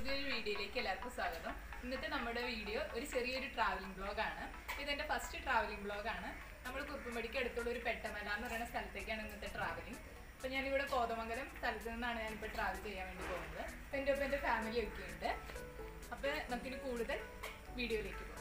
പുതിയൊരു വീഡിയോയിലേക്ക് എല്ലാവർക്കും സ്വാഗതം ഇന്നത്തെ നമ്മുടെ വീഡിയോ ഒരു ചെറിയൊരു ട്രാവലിംഗ് ബ്ലോഗാണ് ഇതെന്റെ ഫസ്റ്റ് ട്രാവലിംഗ് ബ്ലോഗാണ് നമ്മൾ കുറുപ്പുംപടിക്ക് അടുത്തുള്ള ഒരു പെട്ടമല എന്ന് പറയുന്ന സ്ഥലത്തേക്കാണ് ഇന്നത്തെ ട്രാവലിംഗ് അപ്പം ഞാനിവിടെ കോതമംഗലം സ്ഥലത്ത് നിന്നാണ് ഞാനിപ്പോൾ ട്രാവൽ ചെയ്യാൻ വേണ്ടി പോകുന്നത് അപ്പം എൻ്റെ ഒപ്പം എൻ്റെ ഫാമിലി ഒക്കെ ഉണ്ട് അപ്പോൾ നമുക്കിനി കൂടുതൽ വീഡിയോയിലേക്ക് പോകാം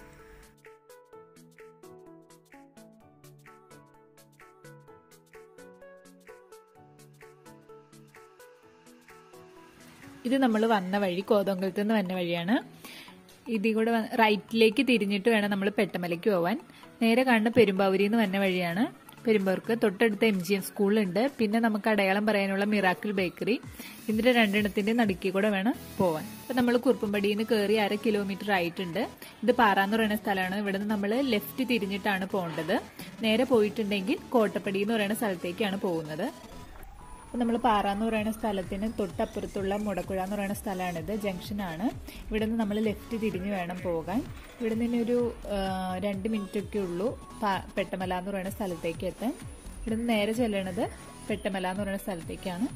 ഇത് നമ്മൾ വന്ന വഴി കോതമംഗലത്ത് നിന്ന് വന്ന വഴിയാണ് ഇതിൽ കൂടെ വ- റൈറ്റിലേക്ക് തിരിഞ്ഞിട്ട് വേണം നമ്മൾ പെട്ടമലയ്ക്ക് പോവാൻ നേരെ കാണുന്ന പെരുമ്പാവൂരിൽ നിന്ന് വന്ന വഴിയാണ് പെരുമ്പാവൂർക്ക് തൊട്ടടുത്ത എം ജി എം സ്കൂളുണ്ട് പിന്നെ നമുക്ക് അടയാളം പറയാനുള്ള മിറാക്കിൾ ബേക്കറി ഇതിന്റെ രണ്ടെണ്ണത്തിന്റെ നടുക്കി കൂടെ വേണം പോവാൻ അപ്പൊ നമ്മൾ കുറുപ്പമ്പടിയിൽ നിന്ന് കയറി അര കിലോമീറ്റർ ആയിട്ടുണ്ട് ഇത് പാറാന്ന് പറയുന്ന സ്ഥലമാണ് ഇവിടെ നിന്ന് നമ്മൾ ലെഫ്റ്റ് തിരിഞ്ഞിട്ടാണ് പോകേണ്ടത് നേരെ പോയിട്ടുണ്ടെങ്കിൽ കോട്ടപ്പടി എന്ന് പറയുന്ന സ്ഥലത്തേക്കാണ് പോകുന്നത് അപ്പോൾ നമ്മൾ പാറ എന്ന് പറയുന്ന സ്ഥലത്തിന് തൊട്ടപ്പുറത്തുള്ള മുടക്കുഴ എന്ന് പറയുന്ന സ്ഥലമാണിത് ജംഗ്ഷനാണ് ഇവിടെ നിന്ന് നമ്മൾ ലെഫ്റ്റ് തിരിഞ്ഞ് വേണം പോകാൻ ഇവിടെ നിന്ന് ഒരു ആ, രണ്ട് മിനിറ്റ് ഒക്കെ ഉള്ളൂ പാ- പെട്ടമല എന്ന് പറയുന്ന സ്ഥലത്തേക്ക് എത്താൻ ഇവിടെ നിന്ന് നേരെ ചെല്ലണത് പെട്ടമല എന്ന് പറയുന്ന സ്ഥലത്തേക്കാണ്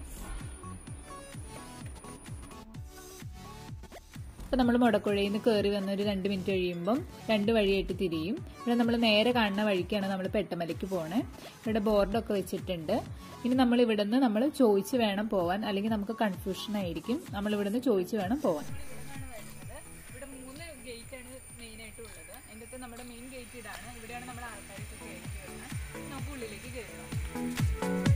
അപ്പോൾ നമ്മൾ മുടക്കുഴയിൽ നിന്ന് കയറി വന്ന ഒരു രണ്ട് മിനിറ്റ് കഴിയുമ്പം രണ്ട് വഴിയായിട്ട് തിരിയും ഇവിടെ നമ്മൾ നേരെ കാണുന്ന വഴിക്കാണ് നമ്മൾ പെട്ടമലയ്ക്ക് പോണേ ഇവിടെ ബോർഡൊക്കെ വെച്ചിട്ടുണ്ട് ഇനി നമ്മൾ ഇവിടെ നിന്ന് നമ്മൾ ചോദിച്ച് വേണം പോവാൻ അല്ലെങ്കിൽ നമുക്ക് കൺഫ്യൂഷൻ ആയിരിക്കും നമ്മൾ ഇവിടെ നിന്ന് ചോദിച്ച് വേണം പോവാൻ ഇവിടുന്നാണ് വരുന്നത് ഇവിടെ മൂന്ന് ഗേറ്റ് ആണ് മെയിൻ ആയിട്ട് ഉള്ളത് അതിൻ്റെ അകത്ത് നമ്മുടെ മെയിൻ ഗേറ്റ് ഇതാണ് ഇവിടെയാണ് നമ്മുടെ ആൾക്കാരൊക്കെ കയറി വരുന്നത് നമുക്ക് ഉള്ളിലേക്ക് കയറണം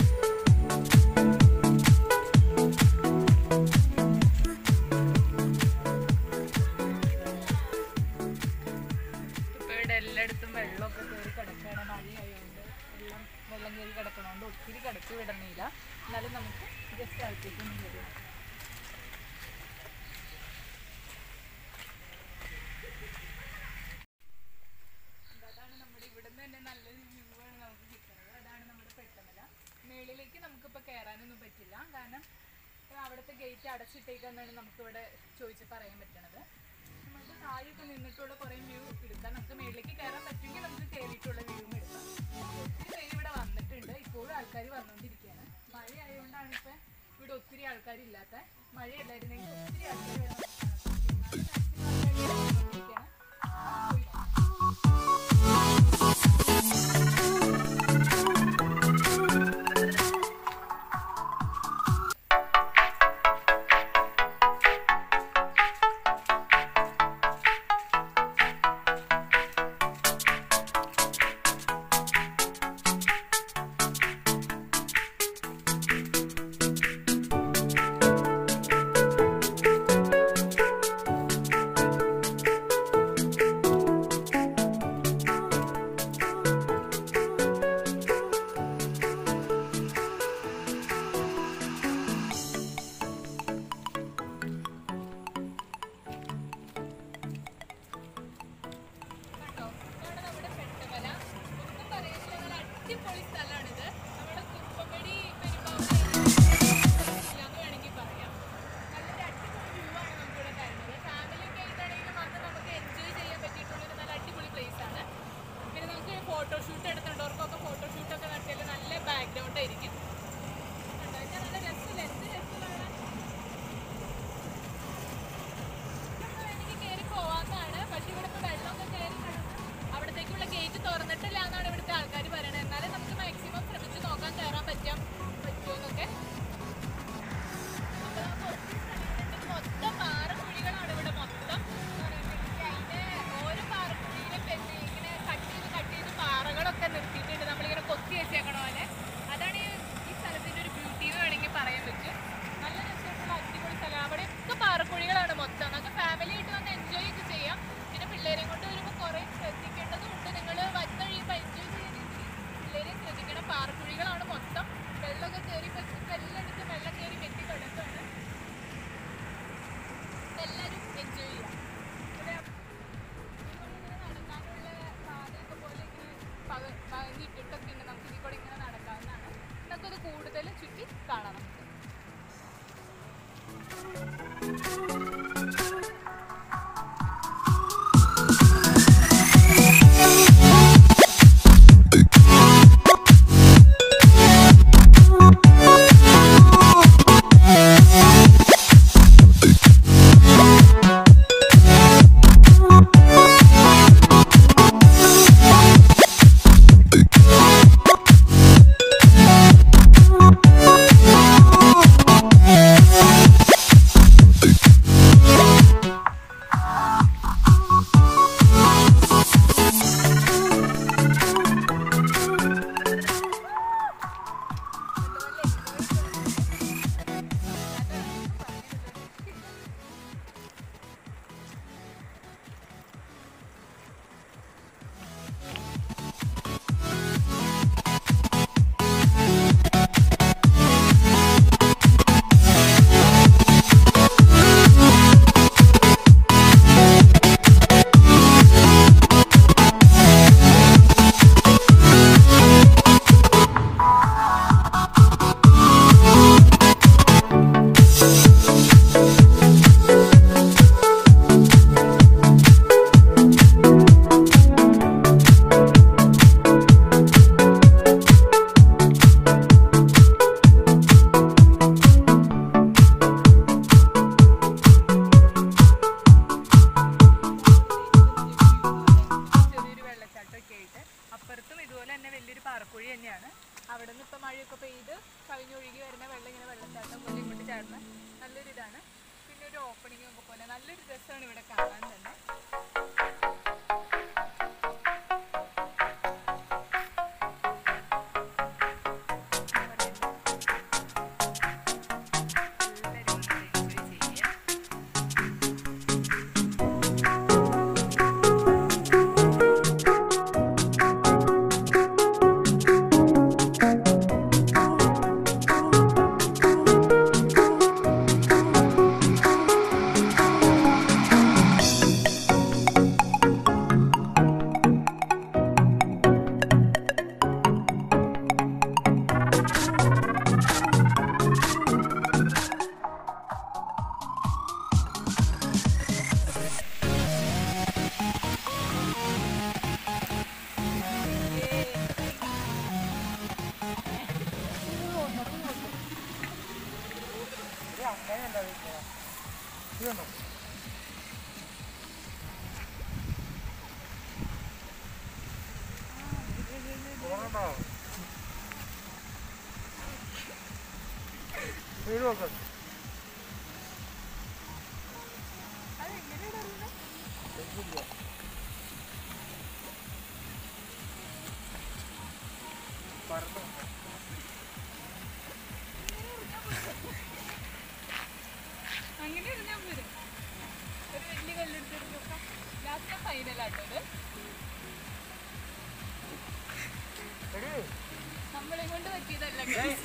ഇപ്പൊ ഇവിടെ എല്ലായിടത്തും വെള്ളമൊക്കെ കയറി കിടക്കുകയാണ് മഴയായതുകൊണ്ട് വെള്ളം വെള്ളം കയറി കിടക്കണോണ്ട് ഒത്തിരി കിടക്ക് വിടണില്ല എന്നാലും നമുക്ക് ജസ്റ്റ് അകത്തേക്ക് ഒന്ന് കയറി നോക്കാം. അതാണ് നമ്മുടെ ഇവിടുന്ന് തന്നെ നല്ലൊരു വ്യൂ ആണ് നമുക്ക് കിട്ടുന്നത് അതാണ് നമ്മുടെ പെട്ടമല മേളിലേക്ക് നമുക്കിപ്പോൾ കയറാനൊന്നും പറ്റില്ല കാരണം ഇപ്പൊ അവിടുത്തെ ഗേറ്റ് അടച്ചിട്ടേക്കാന്നാണ് നമുക്കിവിടെ ചോദിച്ച് പറയാൻ പറ്റണത് നമുക്ക് താഴെയൊക്കെ നിന്നിട്ടുള്ള കുറേ വ്യൂ എടുക്കാം നമുക്ക് മേളിലേക്ക് കയറാൻ പറ്റുമെങ്കിൽ നമുക്ക് കയറിയിട്ടുള്ള വ്യൂവും എടുക്കാം ഒത്തിരി പേര് ഇവിടെ വന്നിട്ടുണ്ട് ഇപ്പോഴും ആൾക്കാർ വന്നുകൊണ്ടിരിക്കുകയാണ് മഴ ആയതുകൊണ്ടാണ് ഇപ്പം ഇവിടെ ഒത്തിരി ആൾക്കാരില്ലാത്ത മഴയല്ലായിരുന്നെങ്കിൽ ഒത്തിരി ആൾക്കാർ ഇവിടെ വന്നിരിക്കുകയാണ് ഓപ്പണിംഗ് ഒക്കെ പോലെ നല്ലൊരു രസമാണ് ഇവിടെ കാണാൻ തന്നെ എല്ലാവരും വന്ന് enjoy ചെയ്യാം. അതെങ്ങനെയാണ് അറിയുന്നത് അങ്ങനെ എറിഞ്ഞാൽ പോരെ ഒരു വലിയ കല്ലെടുത്തൊരു നോക്കാം ലാസ്റ്റ് ഫൈനലാട്ടോ ഇത് നമ്മളെ കൊണ്ട് പറ്റിയതല്ല guys.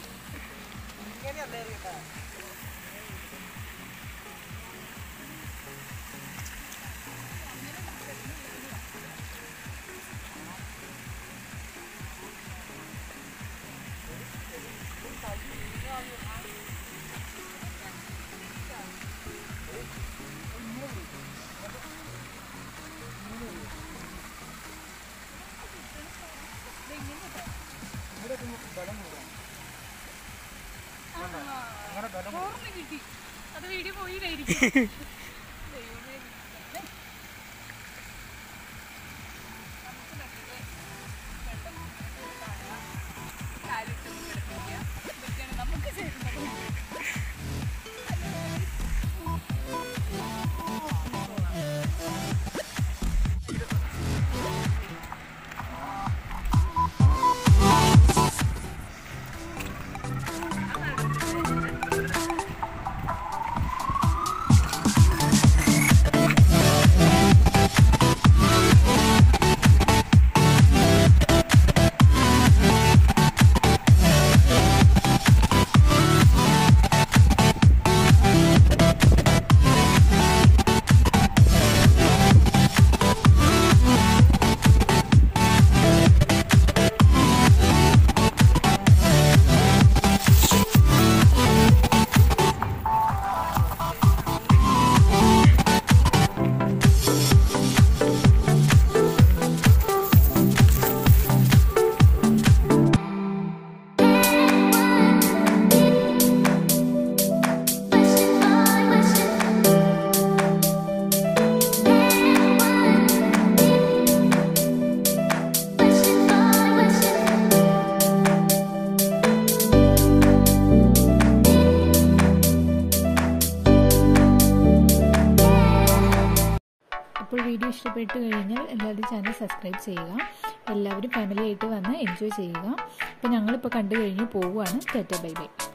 ആ, ഓർമ്മ കിട്ടി അത് വീഡിയോ പോയില്ലായിരിക്കും ദൈവമേ. നമുക്ക് നല്ലത് വെള്ളം കാണുക, കാലിട്ടൊന്ന് കിടക്കുക. ഇതൊക്കെയാണ് നമുക്ക് ചെയ്യുന്നത് അപ്പോൾ വീഡിയോ ഇഷ്ടപ്പെട്ട് കഴിഞ്ഞാൽ എല്ലാവരും ചാനൽ സബ്സ്ക്രൈബ് ചെയ്യുക എല്ലാവരും ഫാമിലി ആയിട്ട് വന്ന് എൻജോയ് ചെയ്യുക അപ്പോൾ ഞങ്ങളിപ്പോൾ കണ്ടു കഴിഞ്ഞ് പോവുകയാണ് ടാറ്റ ബൈ ബൈ